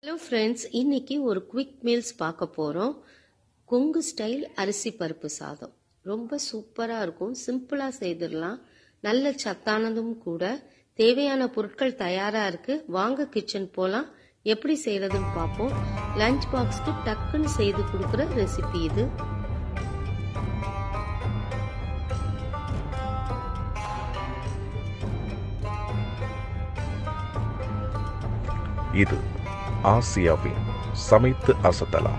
hello friends இன்னைக்கு ஒரு quick meals பார்க்க போகிறோம் கொங்கு ஸ்டைல் அரிசி பருப்பு சாதம் ரொம்ப சூப்பராக இருக்கும் சிம்பிளாக செய்திடலாம் நல்ல சத்தானதும் கூட தேவையான பொருட்கள் தயாராக இருக்குது வாங்க கிச்சன் போகலாம் எப்படி செய்கிறதுன்னு பார்ப்போம் லஞ்ச் பாக்ஸ்க்கு டக்குன்னு செய்து கொடுக்குற ரெசிபி இது இது ஆசியாவின் சமைத்து அசத்தலாம்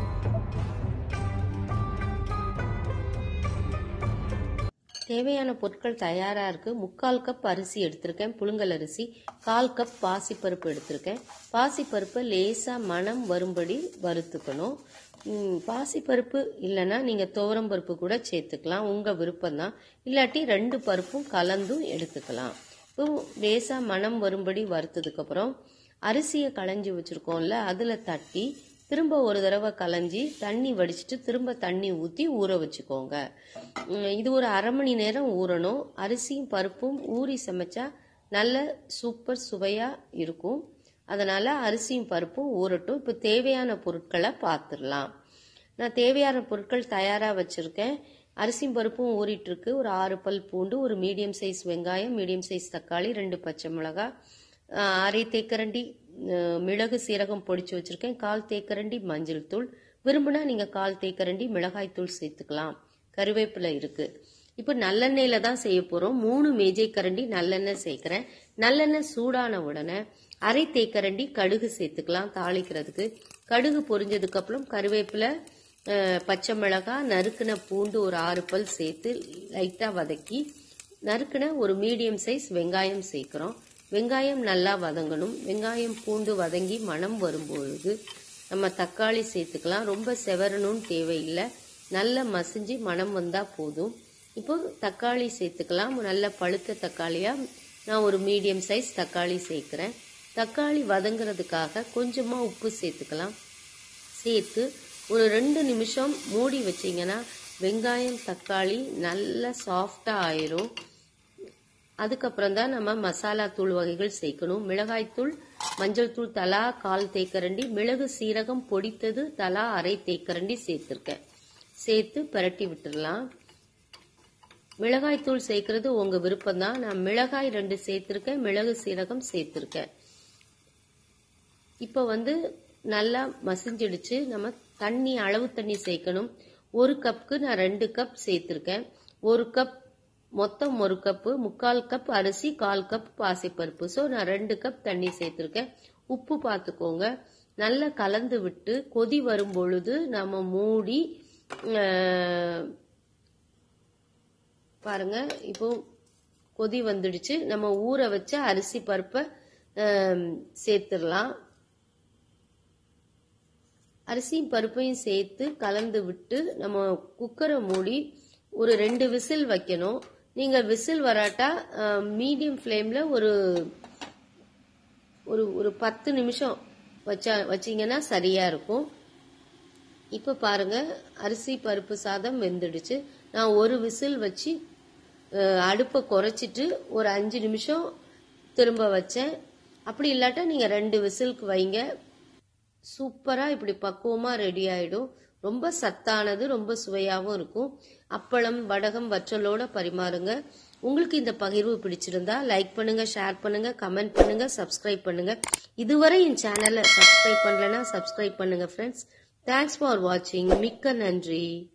தேவையான பொருட்கள் தயாராக இருக்குது முக்கால் கப் அரிசி எடுத்திருக்கேன் புழுங்கல் அரிசி கால் கப் பாசிப்பருப்பு எடுத்திருக்கேன் பாசிப்பருப்பை லேசாக மனம் வரும்படி வறுத்துக்கணும் ம், பாசிப்பருப்பு இல்லைன்னா நீங்கள் துவரம் பருப்பு கூட சேர்த்துக்கலாம் உங்கள் விருப்பம்தான் இல்லாட்டி ரெண்டு பருப்பும் கலந்தும் எடுத்துக்கலாம் இப்போ லேசாக மனம் வரும்படி வறுத்ததுக்கப்புறம் அரிசியை களைஞ்சி வச்சுருக்கோம்ல அதில் தட்டி திரும்ப ஒரு தடவை களைஞ்சி தண்ணி வடிச்சிட்டு திரும்ப தண்ணி ஊற்றி ஊற வச்சுக்கோங்க உம், இது ஒரு அரை மணி நேரம் ஊறணும் அரிசியும் பருப்பும் ஊறி சமைச்சா நல்ல சூப்பர் சுவையாக இருக்கும் அதனால் அரிசியும் பருப்பும் ஊறட்டும் இப்போ தேவையான பொருட்களை பார்த்துடலாம் நான் தேவையான பொருட்கள் தயாராக வச்சுருக்கேன் அரிசியும் பருப்பும் ஊறிட்டுருக்கு ஒரு ஆறு பல் பூண்டு ஒரு மீடியம் சைஸ் வெங்காயம் மீடியம் சைஸ் தக்காளி ரெண்டு பச்சை மிளகாய் ஆஹ் அரை தேக்கரண்டி ஆஹ் மிளகு சீரகம் பொடிச்சு வச்சிருக்கேன் கால் தேக்கரண்டி மஞ்சள் தூள் விரும்பினா நீங்க கால் தேக்கரண்டி மிளகாய் தூள் சேர்த்துக்கலாம் கருவேப்பிலை இருக்கு இப்போ நல்லெண்ணெயில தான் செய்ய போறோம் மூணு மேஜை கரண்டி நல்லெண்ணெய் சேர்க்கிறேன் நல்லெண்ணெய் சூடான உடனே அரை தேக்கரண்டி கடுகு சேர்த்துக்கலாம் தாளிக்கிறதுக்கு கடுகு பொரிஞ்சதுக்கு அப்புறம் கருவேப்பிலை ஆஹ் பச்சை மிளகாய் நறுக்குன பூண்டு ஒரு ஆறு பல் சேர்த்து லைட்டா வதக்கி நறுக்குன ஒரு மீடியம் சைஸ் வெங்காயம் சேர்க்குறோம் வெங்காயம் நல்லா வதங்கணும் வெங்காயம் பூண்டு வதங்கி மணம் வரும்பொழுது நம்ம தக்காளி சேர்த்துக்கலாம் ரொம்ப செவரணும்னு தேவையில்லை நல்லா மசிஞ்சு மணம் வந்தால் போதும் இப்போ தக்காளி சேர்த்துக்கலாம் நல்ல பழுத்த தக்காளியாக நான் ஒரு மீடியம் சைஸ் தக்காளி சேர்க்குறேன் தக்காளி வதங்குறதுக்காக கொஞ்சமாக உப்பு சேர்த்துக்கலாம் சேர்த்து ஒரு ரெண்டு நிமிஷம் மூடி வச்சிங்கன்னா வெங்காயம் தக்காளி நல்லா சாஃப்டாக ஆயிரும் அதுக்கப்புறம் தான் நம்ம மசாலா தூள் வகைகள் சேர்க்கணும் மிளகாய்த்தூள் மஞ்சள் தூள் தலா கால் தேக்கரண்டி மிளகு சீரகம் பொடித்தது தலா அரை தேக்கரண்டி சேர்த்துருக்கேன் சேர்த்து பரட்டி விட்டுடலாம் மிளகாய்த்தூள் சேர்க்கறது உங்க விருப்பம் தான் நான் மிளகாய் ரெண்டு சேர்த்துருக்கேன் மிளகு சீரகம் சேர்த்துருக்கேன் இப்போ வந்து நல்லா மசிஞ்சிடுச்சு நம்ம தண்ணி அளவு தண்ணி சேர்க்கணும் ஒரு கப்புக்கு நான் ரெண்டு கப் சேர்த்துருக்கேன் ஒரு கப் மொத்தம் ஒரு கப்பு முக்கால் கப் அரிசி கால் கப் பாசிப்பருப்பு ஸோ நான் ரெண்டு கப் தண்ணி சேர்த்துருக்கேன் உப்பு பார்த்துக்கோங்க நல்லா கலந்து விட்டு கொதி வரும் பொழுது நம்ம மூடி அஹ், பாருங்க இப்போ கொதி வந்துடுச்சு நம்ம ஊற வச்ச அரிசி பருப்பை அஹ், சேர்த்துடலாம் அரிசியும் பருப்பையும் சேர்த்து கலந்து விட்டு நம்ம குக்கரை மூடி ஒரு ரெண்டு விசில் வைக்கணும் நீங்கள் விசில் வராட்டா மீடியம் ஃப்ளேமில் ஒரு ஒரு ஒரு பத்து நிமிஷம் வச்சா வச்சீங்கன்னா சரியாக இருக்கும் இப்போ பாருங்க அரிசி பருப்பு சாதம் வெந்துடுச்சு நான் ஒரு விசில் வச்சு அஹ், அடுப்பை குறைச்சிட்டு ஒரு அஞ்சு நிமிஷம் திரும்ப வச்சேன் அப்படி இல்லாட்டா நீங்கள் ரெண்டு விசிலுக்கு வைங்க சூப்பராக இப்படி பக்குவமாக ரெடி ஆயிடும் ரொம்ப சத்தானது ரொம்ப சுவையாகவும் இருக்கும் அப்பளம் வடகம் வற்றலோட பரிமாறுங்க உங்களுக்கு இந்த பகிர்வு பிடிச்சிருந்தா லைக் பண்ணுங்க ஷேர் பண்ணுங்க கமெண்ட் பண்ணுங்க சப்ஸ்கிரைப் பண்ணுங்க இதுவரை என் சேனலை சப்ஸ்கிரைப் பண்ணலன்னா சப்ஸ்கிரைப் பண்ணுங்க ஃப்ரெண்ட்ஸ் தேங்க்ஸ் ஃபார் வாட்சிங் மிக்க நன்றி